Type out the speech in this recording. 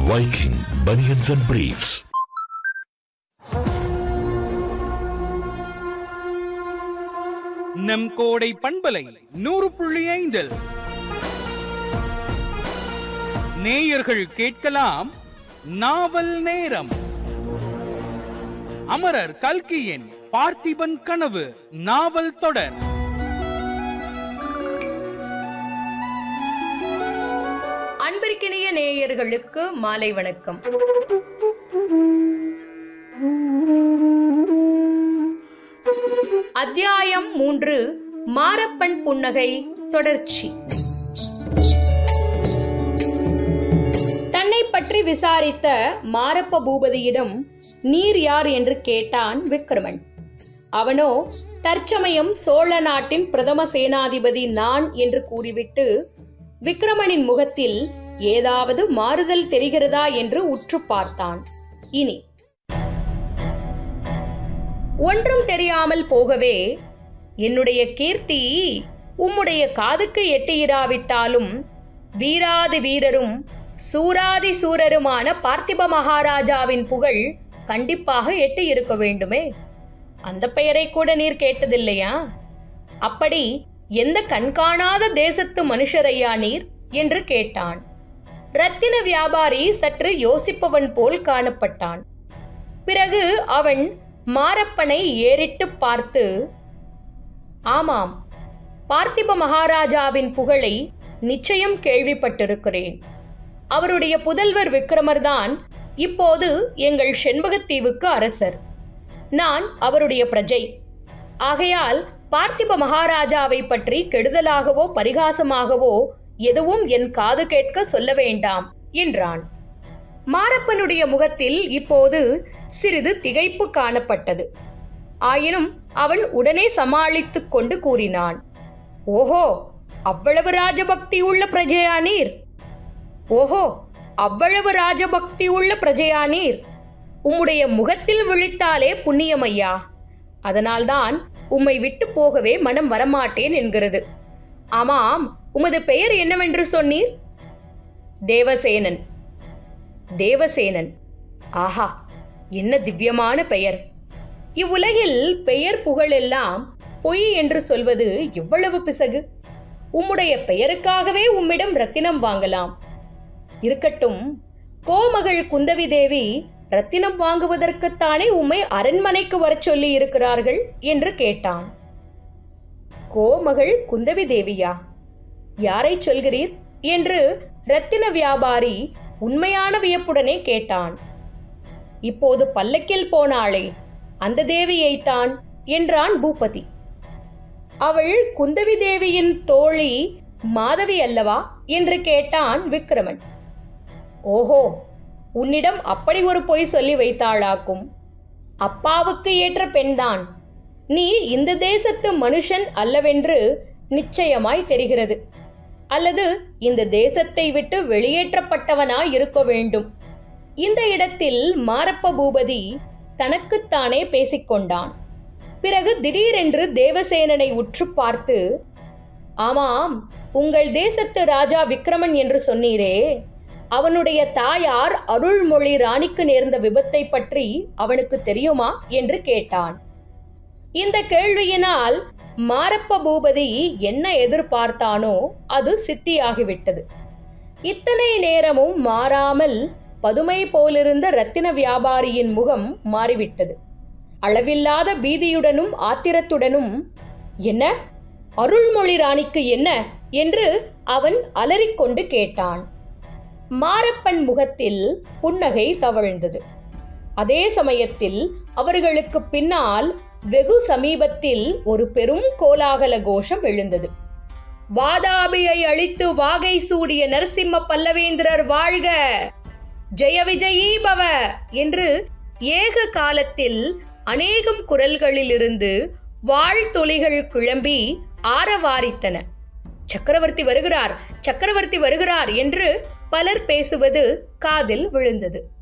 Viking Bunions and Briefs. நம் கோடை பண்பலை நூறு புள்ளி ஐந்தில் நேயர்கள் கேட்கலாம் நாவல் நேரம் அமரர் கல்கியின் பார்த்திபன் கனவு நாவல் தொடர் அன்பிற்கினிய நேயர்களுக்கு மாலை வணக்கம் அத்தியாயம் மூன்று மாரப்பன் புன்னகை தொடர்ச்சி தன்னை பற்றி விசாரித்த மாரப்ப பூபதியிடம் நீர் யார் என்று கேட்டான் விக்ரமன் அவனோ தற்சமயம் சோழ நாட்டின் பிரதம சேனாதிபதி நான் என்று கூறிவிட்டு விக்ரமனின் முகத்தில் ஏதாவது மாறுதல் தெரிகிறதா என்று உற்று பார்த்தான் இனி ஒன்றும் தெரியாமல் போகவே என்னுடைய கீர்த்தி உம்முடைய காதுக்கு எட்டியிராவிட்டாலும் வீராதி வீரரும் சூராதி சூரருமான பார்த்திப மகாராஜாவின் புகழ் கண்டிப்பாக எட்டி இருக்க வேண்டுமே அந்த பெயரை கூட நீர் கேட்டதில்லையா அப்படி எந்த கண்காணாத தேசத்து மனுஷரையா நீர் என்று கேட்டான் ரத்தின வியாபாரி சற்று யோசிப்பவன் போல் காணப்பட்டான் பிறகு அவன் மாரப்பனை ஏறிட்டு பார்த்து ஆமாம் பார்த்திப மகாராஜாவின் புகழை நிச்சயம் கேள்விப்பட்டிருக்கிறேன் அவருடைய புதல்வர் விக்ரமர்தான் இப்போது எங்கள் செண்பகத்தீவுக்கு அரசர் நான் அவருடைய பிரஜை ஆகையால் பார்த்திப மகாராஜாவை பற்றி கெடுதலாகவோ பரிகாசமாகவோ எதுவும் என் காது கேட்க சொல்ல வேண்டாம் என்றான் மாரப்பனுடைய முகத்தில் இப்போது சிறிது திகைப்பு காணப்பட்டது ஆயினும் அவன் உடனே சமாளித்துக் கொண்டு கூறினான் ஓஹோ அவ்வளவு ராஜபக்தி உள்ள பிரஜையா நீர் ஓஹோ அவ்வளவு ராஜபக்தி உள்ள பிரஜையா நீர் உம்முடைய முகத்தில் விழித்தாலே புண்ணியமையா அதனால்தான் உம்மை விட்டு போகவே மனம் வரமாட்டேன் என்கிறது ஆமாம் உமது பெயர் என்னவென்று சொன்னீர் தேவசேனன் தேவசேனன் ஆஹா என்ன திவ்யமான பெயர் இவ்வுலகில் பெயர் புகழெல்லாம் பொய் என்று சொல்வது எவ்வளவு பிசகு உம்முடைய பெயருக்காகவே உம்மிடம் ரத்தினம் வாங்கலாம் இருக்கட்டும் கோமகள் குந்தவி தேவி ரத்தினம் வாங்குவதற்குத்தானே உம்மை அரண்மனைக்கு வரச் சொல்லி இருக்கிறார்கள் என்று கேட்டான் கோமகள் குந்தவி தேவியா யாரை சொல்கிறீர் என்று ரத்தின வியாபாரி உண்மையான வியப்புடனே கேட்டான் இப்போது பல்லக்கில் போனாளே அந்த தேவியைத்தான் என்றான் பூபதி அவள் குந்தவி தேவியின் தோழி மாதவி அல்லவா என்று கேட்டான் விக்ரமன் ஓஹோ உன்னிடம் அப்படி ஒரு பொய் சொல்லி வைத்தாளாக்கும் அப்பாவுக்கு ஏற்ற பெண்தான் நீ இந்த தேசத்து மனுஷன் அல்லவென்று நிச்சயமாய் தெரிகிறது அல்லது இந்த தேசத்தை விட்டு வெளியேற்றப்பட்டவனாய் இருக்க வேண்டும் இந்த இடத்தில் மாரப்ப பூபதி தனக்குத்தானே பேசிக்கொண்டான் பிறகு திடீரென்று தேவசேனனை உற்று பார்த்து ஆமாம் உங்கள் தேசத்து ராஜா விக்ரமன் என்று சொன்னீரே அவனுடைய தாயார் அருள்மொழி ராணிக்கு நேர்ந்த விபத்தை பற்றி அவனுக்கு தெரியுமா என்று கேட்டான் இந்த கேள்வியினால் மாரப்ப பூபதி என்ன எதிர்பார்த்தானோ அது சித்தியாகிவிட்டது இத்தனை நேரமும் மாறாமல் பதுமை போலிருந்த ரத்தின வியாபாரியின் முகம் மாறிவிட்டது அளவில்லாத பீதியுடனும் ஆத்திரத்துடனும் என்ன அருள்மொழி ராணிக்கு என்ன என்று அவன் அலறிக்கொண்டு கேட்டான் மாரப்பன் முகத்தில் புன்னகை தவழ்ந்தது அதே சமயத்தில் அவர்களுக்கு பின்னால் வெகு சமீபத்தில் ஒரு பெரும் கோலாகல கோஷம் எழுந்தது வாதாபியை அழித்து வாகை சூடிய நரசிம்ம பல்லவேந்திரர் வாழ்க ஜெய விஜயீ பவ என்று ஏக காலத்தில் அநேகம் குரல்களிலிருந்து வாழ்த்தொலிகள் கிளம்பி ஆரவாரித்தன சக்கரவர்த்தி வருகிறார் சக்கரவர்த்தி வருகிறார் என்று பலர் பேசுவது காதில் விழுந்தது